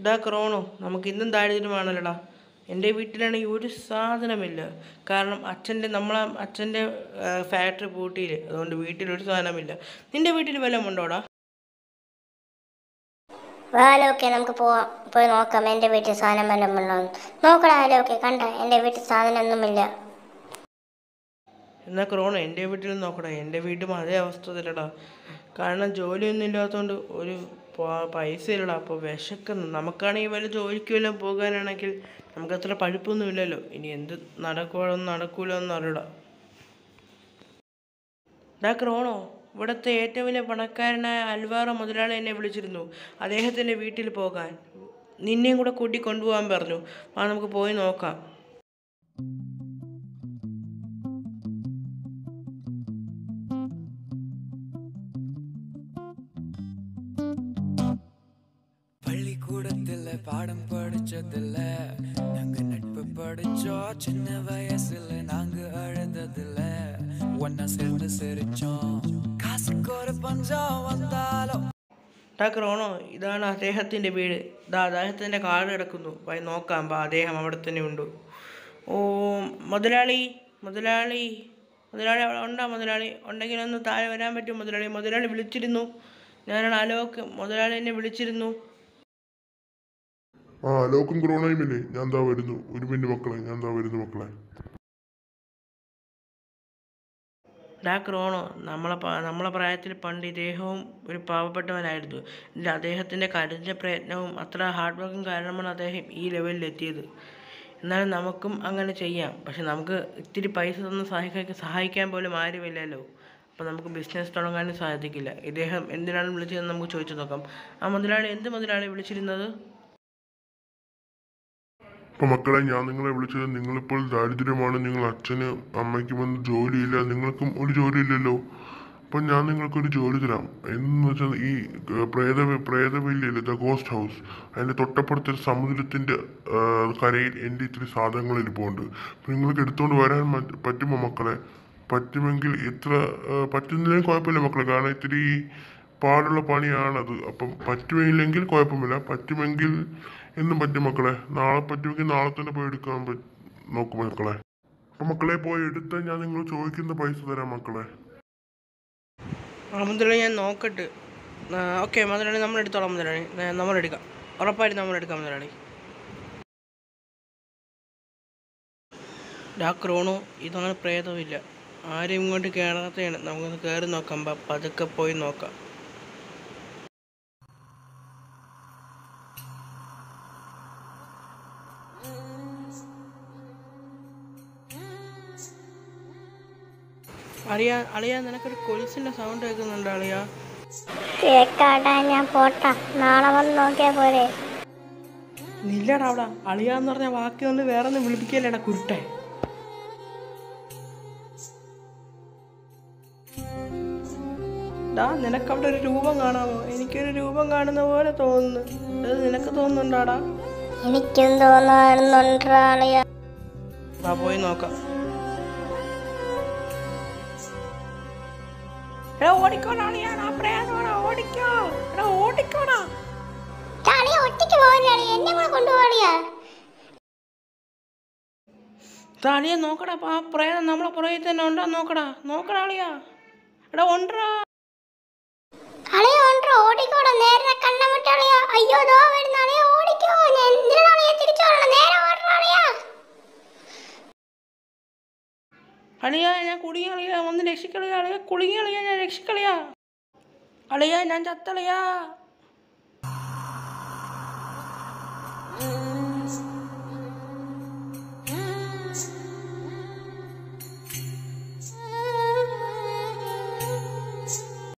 ഇതാ ക്രോണോ നമുക്ക് ഇന്നും ദാരിദ്ര്യമാണല്ലോടാ എൻ്റെ വീട്ടിലാണെങ്കിൽ ഒരു സാധനമില്ല കാരണം അച്ഛൻ്റെ നമ്മളെ അച്ഛൻ്റെ ഫാക്ടറി പൂട്ടിയില്ലേ അതുകൊണ്ട് വീട്ടിലൊരു സാധനമില്ല നിൻ്റെ വീട്ടിൽ വല്ലതും ഉണ്ടോടാ വാലോക്കെ നമുക്ക് പോവാം പോയി നോക്കാം എൻ്റെ വീട്ടിൽ സാധനം വല്ലതും ഉണ്ടോ നോക്കടാ വാലോക്കെ കണ്ട എൻ്റെ വീട്ടിൽ സാധനമൊന്നുമില്ല എന്നാൽ ക്രോണോ എൻ്റെ വീട്ടിൽ നോക്കടാ എൻ്റെ വീട്ടും അതേ അവസ്ഥ തന്നെടാ കാരണം ജോലിയൊന്നും ഇല്ലാത്തതുകൊണ്ട് ഒരു പ- പൈസ ഇല്ലടാ അപ്പോൾ വിശക്കുന്നു നമുക്കാണെങ്കിൽ വല്ല ജോലിക്ക് വല്ലതും പോകാനാണെങ്കിൽ നമുക്ക് അത്ര പഴുപ്പൊന്നും ഇല്ലല്ലോ ഇനി എന്ത് നടക്കുവാണോ നടക്കൂലോ എന്ന് അറിയടാ ഡാ ക്രോണോ ഇവിടുത്തെ ഏറ്റവും വലിയ പണക്കാരനായ അൽവാറ മുതലാളി എന്നെ വിളിച്ചിരുന്നു അദ്ദേഹത്തിൻ്റെ വീട്ടിൽ പോകാൻ നിന്നെയും കൂടെ കൂട്ടി കൊണ്ടുപോകാൻ പറഞ്ഞു ആ നമുക്ക് പോയി നോക്കാം பள்ளிக்கூடத்துல பாடம் படிச்சதில்ல நாங்க நட்பு படிச்சோம் சின்ன வயசுல நாங்க அழுததில்ல ஒன்னா சேர்ந்து சிரிச்சோம் காசுக்கு ஒரு பஞ்சம் வந்தாலும் ടാ ക്രോണോ ഇതാണ് അദ്ദേഹത്തിൻ്റെ വീട് ഇതാ അദ്ദേഹത്തിൻ്റെ കാർഡ് കിടക്കുന്നു പോയി നോക്കാം ബാ അദ്ദേഹം അവിടെ തന്നെ ഉണ്ട് ഓ മുതലാളി മുതലാളി മുതലാളി അവിടെ ഉണ്ടോ മുതലാളി ഉണ്ടെങ്കിൽ ഒന്ന് താഴെ വരാൻ പറ്റും മുതലാളി മുതലാളി വിളിച്ചിരുന്നു ഞാനാണ് അലോക്ക് മുതലാളി എന്നെ വിളിച്ചിരുന്നു ആ ലോക്കും ക്രോണയുമില്ലേ ഞാൻ ദാ വരുന്നു ഒരു മിനിറ്റ് മക്കളെ ഞാൻ ദാ വരുന്നു മക്കളെ ഡാ ക്രോണോ നമ്മളെ പ- നമ്മളെ പ്രായത്തിൽ പണ്ട് ഇദ്ദേഹവും ഒരു പാവപ്പെട്ടവനായിരുന്നു ഇല്ല അദ്ദേഹത്തിൻ്റെ കഠിന പ്രയത്നവും അത്ര ഹാർഡ് വർക്കും കാരണമാണ് അദ്ദേഹം ഈ ലെവലിൽ എത്തിയത് എന്നാലും നമുക്കും അങ്ങനെ ചെയ്യാം പക്ഷെ നമുക്ക് ഇത്തിരി പൈസ തന്ന് സഹായിക്കാൻ സഹായിക്കാൻ പോലും ആരുമില്ലല്ലോ അപ്പോൾ നമുക്ക് ബിസിനസ് തുടങ്ങാനും സാധിക്കില്ല ഇദ്ദേഹം എന്തിനാണ് വിളിച്ചതെന്ന് നമുക്ക് ചോദിച്ചു നോക്കാം ആ മുതലാളി എന്ത് മുതലാളി വിളിച്ചിരുന്നത് അപ്പൊ മക്കളെ ഞാൻ നിങ്ങളെ വിളിച്ചത് നിങ്ങളിപ്പോൾ ദാരിദ്ര്യമാണ് നിങ്ങൾ അച്ഛന് അമ്മയ്ക്കും ഒന്നും ജോലിയില്ല നിങ്ങൾക്കും ഒരു ജോലിയില്ലല്ലോ അപ്പം ഞാൻ നിങ്ങൾക്കൊരു ജോലി തരാം എന്ന് വെച്ചാൽ ഈ ഏർ, പ്രേത പ്രേതവല്ലിയില്ലേ ദ ഗോസ്റ്റ് ഹൗസ് അതിൻ്റെ തൊട്ടപ്പുറത്തെ സമുദ്രത്തിൻ്റെ ഏർ, കരയിൽ എൻ്റെ ഇത്തിരി സാധനങ്ങൾ ഇരിപ്പുണ്ട് അപ്പം നിങ്ങൾക്ക് എടുത്തുകൊണ്ട് വരാൻ മറ്റ്- പറ്റുമോ മക്കളെ പറ്റുമെങ്കിൽ ഇത്ര ഏർ, പറ്റുന്നതിനും കുഴപ്പമില്ല മക്കളെ കാരണം ഇത്തിരി പാടുള്ള പണിയാണത് അപ്പം പറ്റുമെങ്കിൽ കുഴപ്പമില്ല പറ്റുമെങ്കിൽ എന്നും പറ്റും മക്കളെ നാളെ പറ്റുമെങ്കിൽ നാളെ തന്നെ പോയി എടുക്കാൻ പറ്റും നോക്കും മക്കളെ അപ്പം മക്കളെ പോയി എടുത്ത് ഞാൻ നിങ്ങൾ ചോദിക്കുന്ന പൈസ തരാം മക്കളെ ആ മുതലാളി ഞാൻ നോക്കട്ടെ ഓക്കെ മുതലാളി നമ്മൾ എടുത്തോളാം മുതലാളി ന- നമ്മളെടുക്കാം ഉറപ്പായിട്ടും നമ്മളെടുക്കാം മുതലാളി ഡാ ക്രോണോ ഇതാണ് പ്രേതമില്ല ആരും ഇങ്ങോട്ട് കയറാത്തതാണ് നമുക്കൊന്ന് കയറി നോക്കാം ബാ പതുക്കെ പോയി നോക്കാം അളിയാ അളിയാ നിനക്കൊരു കൊലുസിൻ്റെ സൗണ്ട് കേൾക്കുന്നുണ്ട് അളിയാ കേക്കാട്ടാ ഞാൻ പോട്ടാ നാളെ വന്ന് നോക്കിയാ പോരെ നില്ലടാ അവിടെ അളിയാന്ന് പറഞ്ഞ വാക്ക് കൊണ്ട് വേറെ ഒന്നും വിളിപ്പിക്കല്ലേടാ കുരുട്ടെ ഡാ നിനക്ക് അവിടെ ഒരു രൂപം കാണാമോ എനിക്കൊരു രൂപം കാണുന്ന പോലെ തോന്നുന്നു അത് നിനക്ക് തോന്നുന്നുണ്ടാടാ എനിക്കും തോന്നുന്നുണ്ടാളിയ വാ പോയി നോക്കാം എടാ ഓടിക്കോടാ അളിയാടാ പ്രേതമാടാ ഓടിക്കോ എടാ ഓടിക്കോടാ ഒറ്റയ്ക്ക് പോകാനാണ് എന്നെ കൂടെ കൊണ്ടുപോകാളിയാ അളിയെ നോക്കടാ ആ പ്രേതം നമ്മളെ പുറകിൽ തന്നെ ഉണ്ടോ നോക്കടാ നോക്കടാ അളിയാ എടാ ഉണ്ടടാ അളിയ ഉണ്ടോ ഓടിക്കോടാ നേരെ കണ്ണമുട്ടളിയാ അയ്യോ ദോ വരുന്ന അളിയ ഓടിക്കോ ഞാൻ എന്തിനാളിയ തിരിച്ചു വരണം നേരെ ഓടണളിയാ അളിയാ ഞാൻ കുടുങ്ങി അളിയാ ഒന്ന് രക്ഷിക്കളിയാ അളിയാ കുടുങ്ങി അളിയാ ഞാൻ രക്ഷിക്കളിയാ അളിയാ ഞാൻ ചത്തളിയാ